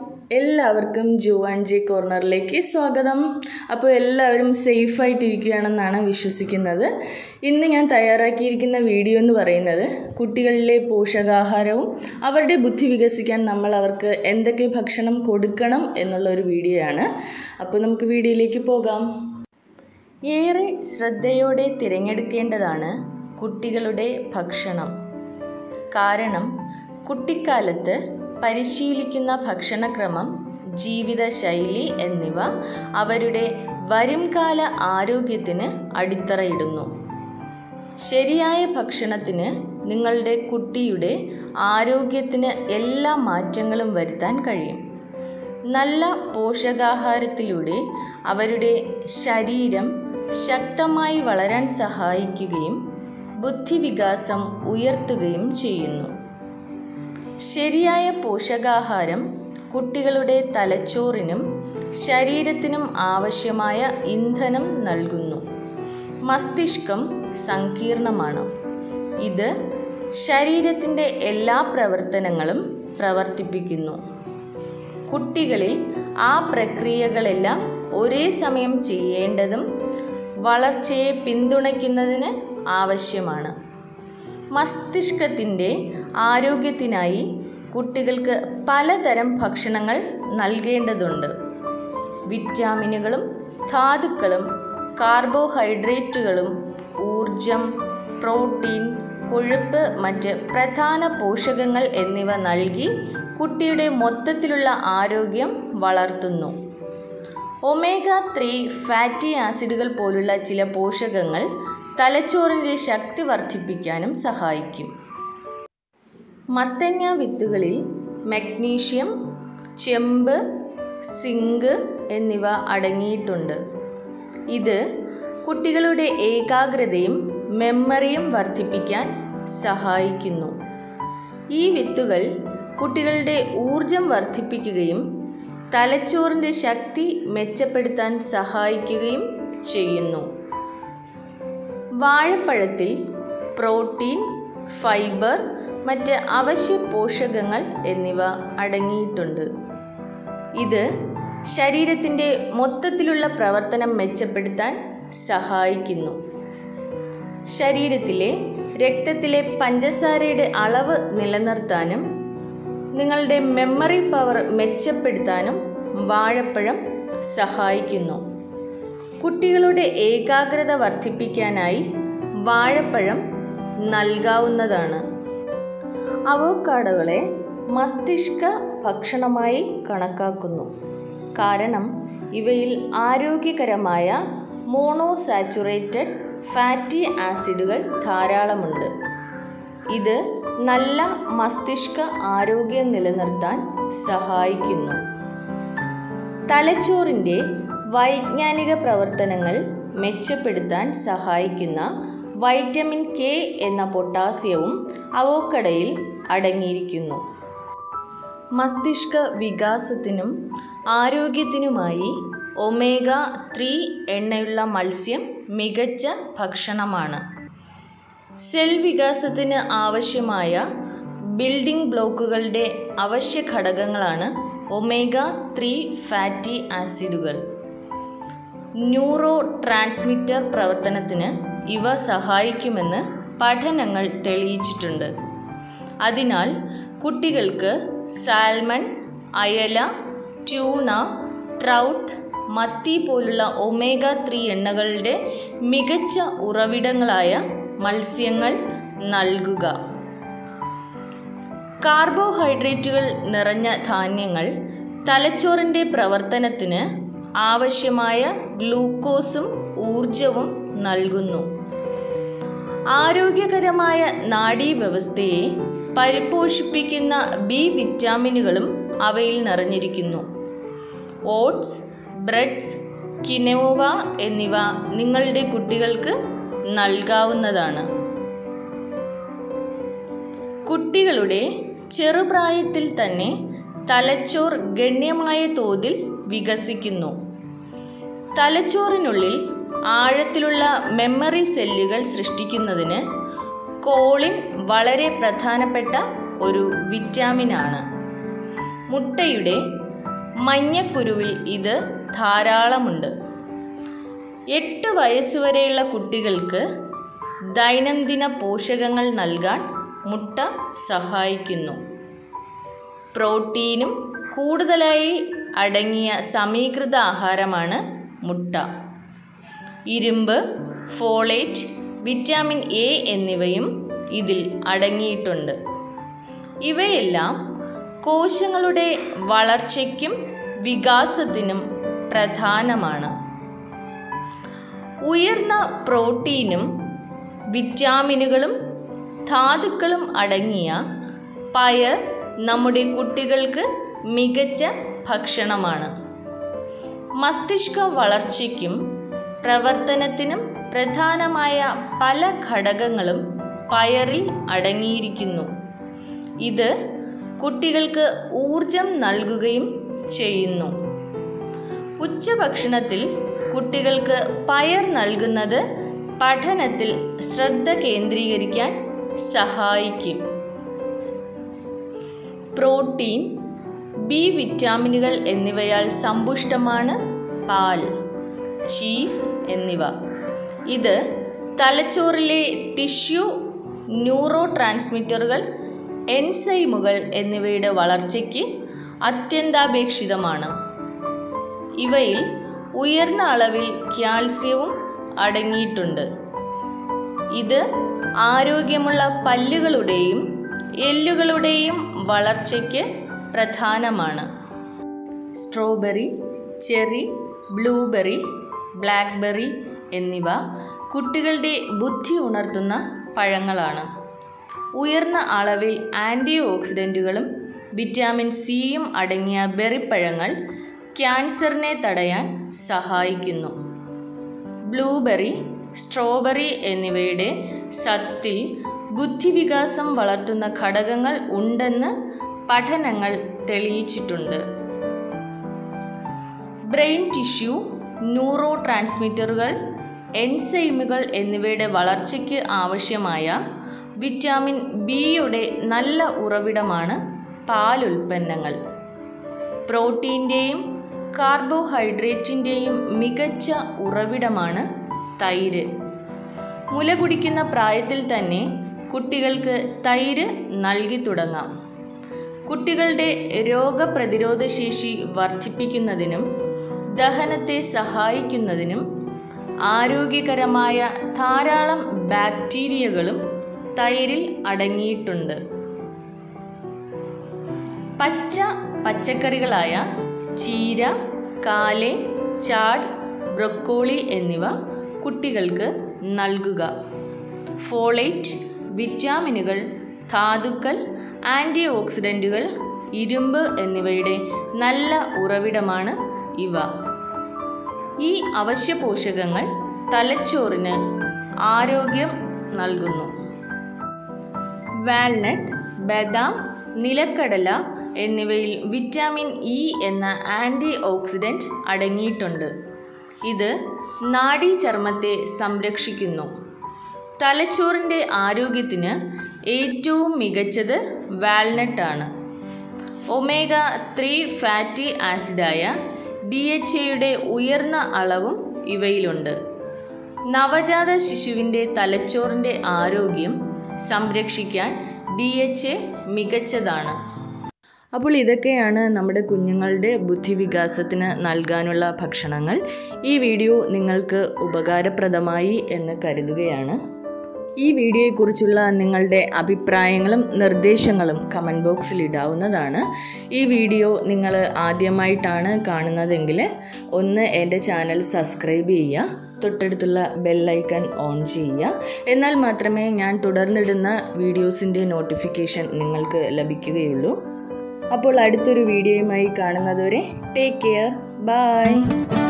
എല്ലാവർക്കും ജോ and J കോർണറിലേക്ക് സ്വാഗതം അപ്പോൾ എല്ലാവരും സേഫായിട്ടിരിക്കുകയാണെന്നാണ് വിശ്വസിക്കുന്നത് ഇന്ന് ഞാൻ തയ്യാറാക്കിയിരിക്കുന്ന വീഡിയോ എന്ന് പറയുന്നത് കുട്ടികളിലെ പോഷകാഹാരവും അവരുടെ ബുദ്ധി വികസിക്കാൻ നമ്മൾ അവർക്ക് എന്തൊക്കെ ഭക്ഷണം കൊടുക്കണം എന്നുള്ള ഒരു വീഡിയോ ആണ് അപ്പോൾ നമുക്ക് വീഡിയോയിലേക്ക് പോകാം ഏറെ ശ്രദ്ധയോടെ തിരഞ്ഞെടുക്കേണ്ടതാണ് കുട്ടികളുടെ ഭക്ഷണം കാരണം കുട്ടിക്കാലത്ത് പരിശീലിക്കുന്ന ഭക്ഷണക്രമം ജീവിതശൈലി എന്നിവ അവരുടെ വരുംകാല ആരോഗ്യത്തിന് അടിത്തറയിടുന്നു ശരിയായ ഭക്ഷണത്തിന് നിങ്ങളുടെ കുട്ടിയുടെ ആരോഗ്യത്തിന് എല്ലാ മാറ്റങ്ങളും വരുത്താൻ കഴിയും നല്ല പോഷകാഹാരത്തിലൂടെ അവരുടെ ശരീരം ശക്തമായി വളരാൻ സഹായിക്കുകയും ബുദ്ധിവികാസം ഉയർത്തുകയും ചെയ്യുന്നു ശരിയായ പോഷകാഹാരം കുട്ടികളുടെ തലച്ചോറിനും ശരീരത്തിനും ആവശ്യമായ ഇന്ധനം നൽകുന്നു മസ്തിഷ്കം സങ്കീർണമാണ് ഇത് ശരീരത്തിൻ്റെ എല്ലാ പ്രവർത്തനങ്ങളും പ്രവർത്തിപ്പിക്കുന്നു കുട്ടികളിൽ ആ പ്രക്രിയകളെല്ലാം ഒരേ സമയം ചെയ്യേണ്ടതും വളർച്ചയെ പിന്തുണയ്ക്കുന്നതിന് ആവശ്യമാണ് മസ്തിഷ്കത്തിൻ്റെ ആരോഗ്യത്തിനായി കുട്ടികൾക്ക് പലതരം ഭക്ഷണങ്ങൾ നൽകേണ്ടതുണ്ട് വിറ്റാമിനുകളും ധാതുക്കളും കാർബോഹൈഡ്രേറ്റുകളും ഊർജം പ്രോട്ടീൻ കൊഴുപ്പ് മറ്റ് പ്രധാന പോഷകങ്ങൾ എന്നിവ നൽകി കുട്ടിയുടെ മൊത്തത്തിലുള്ള ആരോഗ്യം വളർത്തുന്നു ഒമേഗ ത്രീ ഫാറ്റി ആസിഡുകൾ പോലുള്ള ചില പോഷകങ്ങൾ തലച്ചോറിൻ്റെ ശക്തി വർദ്ധിപ്പിക്കാനും സഹായിക്കും മത്തങ്ങ വിത്തുകളിൽ മഗ്നീഷ്യം ചെമ്പ് സിങ്ക് എന്നിവ അടങ്ങിയിട്ടുണ്ട് ഇത് കുട്ടികളുടെ ഏകാഗ്രതയും മെമ്മറിയും വർദ്ധിപ്പിക്കാൻ സഹായിക്കുന്നു ഈ വിത്തുകൾ കുട്ടികളുടെ ഊർജം വർദ്ധിപ്പിക്കുകയും തലച്ചോറിൻ്റെ ശക്തി മെച്ചപ്പെടുത്താൻ സഹായിക്കുകയും ചെയ്യുന്നു വാഴപ്പഴത്തിൽ പ്രോട്ടീൻ ഫൈബർ മറ്റ് അവശ്യ പോഷകങ്ങൾ എന്നിവ അടങ്ങിയിട്ടുണ്ട് ഇത് ശരീരത്തിൻ്റെ മൊത്തത്തിലുള്ള പ്രവർത്തനം മെച്ചപ്പെടുത്താൻ സഹായിക്കുന്നു ശരീരത്തിലെ രക്തത്തിലെ പഞ്ചസാരയുടെ അളവ് നിലനിർത്താനും നിങ്ങളുടെ മെമ്മറി പവർ മെച്ചപ്പെടുത്താനും വാഴപ്പഴം സഹായിക്കുന്നു കുട്ടികളുടെ ഏകാഗ്രത വർദ്ധിപ്പിക്കാനായി വാഴപ്പഴം നൽകാവുന്നതാണ് അവോക്കാഡോകളെ മസ്തിഷ്ക ഭക്ഷണമായി കണക്കാക്കുന്നു കാരണം ഇവയിൽ ആരോഗ്യകരമായ മോണോസാച്ചുറേറ്റഡ് ഫാറ്റി ആസിഡുകൾ ധാരാളമുണ്ട് ഇത് നല്ല മസ്തിഷ്ക ആരോഗ്യം നിലനിർത്താൻ സഹായിക്കുന്നു തലച്ചോറിൻ്റെ വൈജ്ഞാനിക പ്രവർത്തനങ്ങൾ മെച്ചപ്പെടുത്താൻ സഹായിക്കുന്ന വൈറ്റമിൻ കെ എന്ന പൊട്ടാസ്യവും അവോക്കടയിൽ അടങ്ങിയിരിക്കുന്നു മസ്തിഷ്ക വികാസത്തിനും ആരോഗ്യത്തിനുമായി ഒമേഗ ത്രീ എണ്ണയുള്ള മത്സ്യം മികച്ച ഭക്ഷണമാണ് സെൽ വികാസത്തിന് ആവശ്യമായ ബിൽഡിംഗ് ബ്ലോക്കുകളുടെ അവശ്യ ഘടകങ്ങളാണ് ഒമേഗ ത്രീ ഫാറ്റി ആസിഡുകൾ ന്യൂറോ ട്രാൻസ്മിറ്റർ പ്രവർത്തനത്തിന് ഇവ സഹായിക്കുമെന്ന് പഠനങ്ങൾ തെളിയിച്ചിട്ടുണ്ട് അതിനാൽ കുട്ടികൾക്ക് സാൽമൺ അയല ട്യൂണ ട്രൗട്ട് മത്തി പോലുള്ള ഒമേഗ ത്രീ എണ്ണകളുടെ മികച്ച ഉറവിടങ്ങളായ മത്സ്യങ്ങൾ നൽകുക കാർബോഹൈഡ്രേറ്റുകൾ നിറഞ്ഞ ധാന്യങ്ങൾ തലച്ചോറിൻ്റെ പ്രവർത്തനത്തിന് ആവശ്യമായ ഗ്ലൂക്കോസും ഊർജവും നൽകുന്നു ആരോഗ്യകരമായ നാഡീവ്യവസ്ഥയെ പരിപോഷിപ്പിക്കുന്ന ബി വിറ്റാമിനുകളും അവയിൽ നിറഞ്ഞിരിക്കുന്നു ഓട്സ് ബ്രെഡ്സ് കിനോവ എന്നിവ നിങ്ങളുടെ കുട്ടികൾക്ക് നൽകാവുന്നതാണ് കുട്ടികളുടെ ചെറുപ്രായത്തിൽ തന്നെ തലച്ചോർ ഗണ്യമായ തോതിൽ വികസിക്കുന്നു തലച്ചോറിനുള്ളിൽ ആഴത്തിലുള്ള മെമ്മറി സെല്ലുകൾ സൃഷ്ടിക്കുന്നതിന് കോളിൻ വളരെ പ്രധാനപ്പെട്ട ഒരു വിറ്റാമിനാണ് മുട്ടയുടെ മഞ്ഞക്കുരുവിൽ ഇത് ധാരാളമുണ്ട് എട്ട് വയസ്സുവരെയുള്ള കുട്ടികൾക്ക് ദൈനംദിന പോഷകങ്ങൾ നൽകാൻ മുട്ട സഹായിക്കുന്നു പ്രോട്ടീനും കൂടുതലായി അടങ്ങിയ സമീകൃത ആഹാരമാണ് മുട്ട ഇരുമ്പ് ഫോളേറ്റ് വിറ്റാമിൻ എ എന്നിവയും ഇതിൽ അടങ്ങിയിട്ടുണ്ട് ഇവയെല്ലാം കോശങ്ങളുടെ വളർച്ചയ്ക്കും വികാസത്തിനും പ്രധാനമാണ് ഉയർന്ന പ്രോട്ടീനും വിറ്റാമിനുകളും ധാതുക്കളും അടങ്ങിയ പയർ നമ്മുടെ കുട്ടികൾക്ക് മികച്ച ഭക്ഷണമാണ് മസ്തിഷ്ക വളർച്ചയ്ക്കും പ്രവർത്തനത്തിനും പ്രധാനമായ പല ഘടകങ്ങളും പയറിൽ അടങ്ങിയിരിക്കുന്നു ഇത് കുട്ടികൾക്ക് ഊർജം നൽകുകയും ചെയ്യുന്നു ഉച്ചഭക്ഷണത്തിൽ കുട്ടികൾക്ക് പയർ നൽകുന്നത് പഠനത്തിൽ ശ്രദ്ധ കേന്ദ്രീകരിക്കാൻ സഹായിക്കും പ്രോട്ടീൻ ബി വിറ്റാമിനുകൾ എന്നിവയാൽ സമ്പുഷ്ടമാണ് പാൽ ചീസ് എന്നിവ ഇത് തലച്ചോറിലെ ടിഷ്യൂ ന്യൂറോ ട്രാൻസ്മിറ്ററുകൾ എൻസൈമുകൾ എന്നിവയുടെ വളർച്ചയ്ക്ക് അത്യന്താപേക്ഷിതമാണ് ഇവയിൽ ഉയർന്ന അളവിൽ കാൽസ്യവും അടങ്ങിയിട്ടുണ്ട് ഇത് ആരോഗ്യമുള്ള പല്ലുകളുടെയും എല്ലുകളുടെയും വളർച്ചയ്ക്ക് പ്രധാനമാണ് സ്ട്രോബെറി ചെറി ബ്ലൂബെറി ബ്ലാക്ക്ബെറി എന്നിവ കുട്ടികളുടെ ബുദ്ധി ഉണർത്തുന്ന പഴങ്ങളാണ് ഉയർന്ന അളവിൽ ആൻറ്റി ഓക്സിഡൻറ്റുകളും വിറ്റാമിൻ സിയും അടങ്ങിയ ബെറിപ്പഴങ്ങൾ ക്യാൻസറിനെ തടയാൻ സഹായിക്കുന്നു ബ്ലൂബെറി സ്ട്രോബെറി എന്നിവയുടെ സത്തിൽ ബുദ്ധിവികാസം വളർത്തുന്ന ഘടകങ്ങൾ ഉണ്ടെന്ന് പഠനങ്ങൾ തെളിയിച്ചിട്ടുണ്ട് ബ്രെയിൻ ടിഷ്യൂ ന്യൂറോ ട്രാൻസ്മിറ്ററുകൾ എൻസൈമുകൾ എന്നിവയുടെ വളർച്ചയ്ക്ക് ആവശ്യമായ വിറ്റാമിൻ ബിയുടെ നല്ല ഉറവിടമാണ് പാലുൽപ്പന്നങ്ങൾ പ്രോട്ടീൻ്റെയും കാർബോഹൈഡ്രേറ്റിൻ്റെയും മികച്ച ഉറവിടമാണ് തൈര് മുല കുടിക്കുന്ന പ്രായത്തിൽ തന്നെ കുട്ടികൾക്ക് തൈര് നൽകി തുടങ്ങാം കുട്ടികളുടെ രോഗപ്രതിരോധ ശേഷി വർദ്ധിപ്പിക്കുന്നതിനും ദഹനത്തെ സഹായിക്കുന്നതിനും ആരോഗ്യകരമായ ധാരാളം ബാക്ടീരിയകളും തൈരിൽ അടങ്ങിയിട്ടുണ്ട് പച്ച പച്ചക്കറികളായ ചീര കാലെ ചാഡ് ബ്രൊക്കോളി എന്നിവ കുട്ടികൾക്ക് നൽകുക ഫോളേറ്റ് വിറ്റാമിനുകൾ ധാതുക്കൾ ആൻറ്റി ഓക്സിഡൻറ്റുകൾ ഇരുമ്പ് എന്നിവയുടെ നല്ല ഉറവിടമാണ് ഇവ ഈ അവശ്യ പോഷകങ്ങൾ തലച്ചോറിന് ആരോഗ്യം നൽകുന്നു വാൽനട്ട് ബദാം നിലക്കടല എന്നിവയിൽ വിറ്റാമിൻ ഇ എന്ന ആൻറ്റി ഓക്സിഡൻറ്റ് അടങ്ങിയിട്ടുണ്ട് ഇത് നാഡീചർമ്മത്തെ സംരക്ഷിക്കുന്നു തലച്ചോറിൻ്റെ ആരോഗ്യത്തിന് ഏറ്റവും മികച്ചത് വാൽനട്ടാണ് ഒമേഗ ത്രീ ഫാറ്റി ആസിഡായ ഡി എച്ച് എയുടെ ഉയർന്ന അളവും ഇവയിലുണ്ട് നവജാത ശിശുവിൻ്റെ തലച്ചോറിൻ്റെ ആരോഗ്യം സംരക്ഷിക്കാൻ ഡി എച്ച് എ മികച്ചതാണ് അപ്പോൾ ഇതൊക്കെയാണ് നമ്മുടെ കുഞ്ഞുങ്ങളുടെ ബുദ്ധിവികാസത്തിന് നൽകാനുള്ള ഭക്ഷണങ്ങൾ ഈ വീഡിയോ നിങ്ങൾക്ക് ഉപകാരപ്രദമായി എന്ന് കരുതുകയാണ് ഈ വീഡിയോയെക്കുറിച്ചുള്ള നിങ്ങളുടെ അഭിപ്രായങ്ങളും നിർദ്ദേശങ്ങളും കമൻറ്റ് ബോക്സിൽ ഇടാവുന്നതാണ് ഈ വീഡിയോ നിങ്ങൾ ആദ്യമായിട്ടാണ് കാണുന്നതെങ്കിൽ ഒന്ന് എൻ്റെ ചാനൽ സബ്സ്ക്രൈബ് ചെയ്യുക തൊട്ടടുത്തുള്ള ബെല്ലൈക്കൺ ഓൺ ചെയ്യുക എന്നാൽ മാത്രമേ ഞാൻ തുടർന്നിടുന്ന വീഡിയോസിൻ്റെ നോട്ടിഫിക്കേഷൻ നിങ്ങൾക്ക് ലഭിക്കുകയുള്ളൂ അപ്പോൾ അടുത്തൊരു വീഡിയോയുമായി കാണുന്നതുവരെ ടേക്ക് കെയർ ബൈ